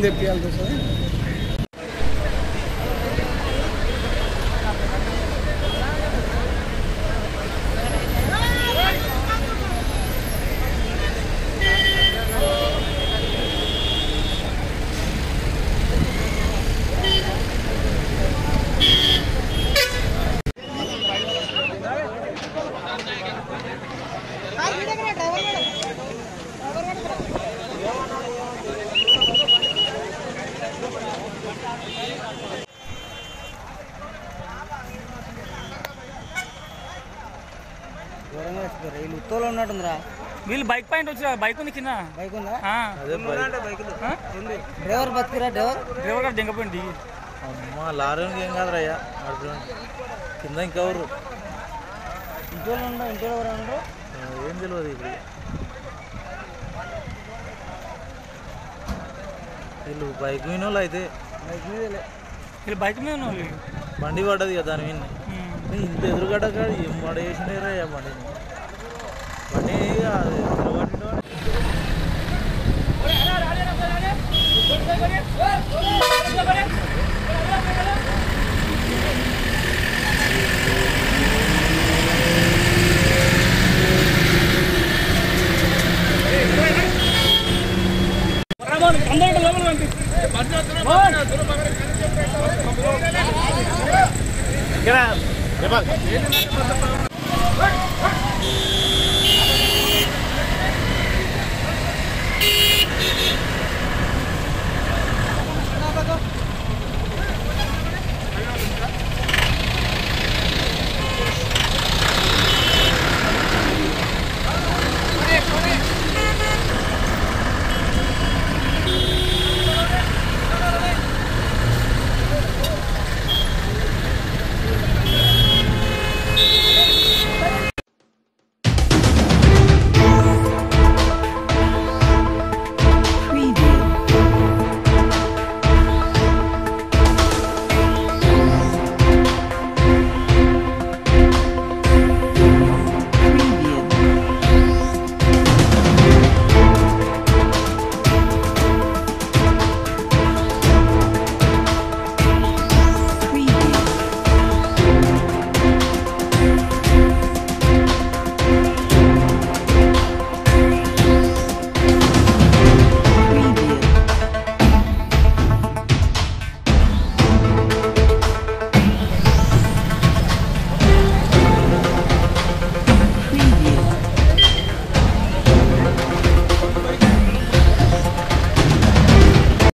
Team తెప్పియాల్సి వస్తుంది దూరంగా వచ్చిపోయారు వీళ్ళు ఉత్తోలో ఉన్నట్టుందిరా వీళ్ళు బైక్ పాయింట్ వచ్చి బైక్ ఉంది కింద బైక్ ఉందా ఆ. ఆ? డ్రైవర్ బతికిరా డ్రైవర్ డ్రైవర్ గారు దింగపోయింది దిగి అమ్మా లారీకి ఏం కాదురా అయ్యా నడుపుకోండి. కింద ఇంకెవరు ఇంట్లో ఉండవు ఇంట్లో ఎవరు ఉండరు ఆ, ఏం తెలియదు ఇప్పుడు వీళ్ళు బైక్ మీద వాళ్ళు అయితే బైక్ మీదలే వీళ్ళు బైక్ మీద ఉన్నారు వీళ్ళు. బండి పడ్డది కదా దాని మీద ఉమ్. ఇంత ఎదురుగడ్డ కాదు ఏం పడ వేసినారా అయ్యా బండిని బండి అది ఎదురుగడ్డ ఇక్కడ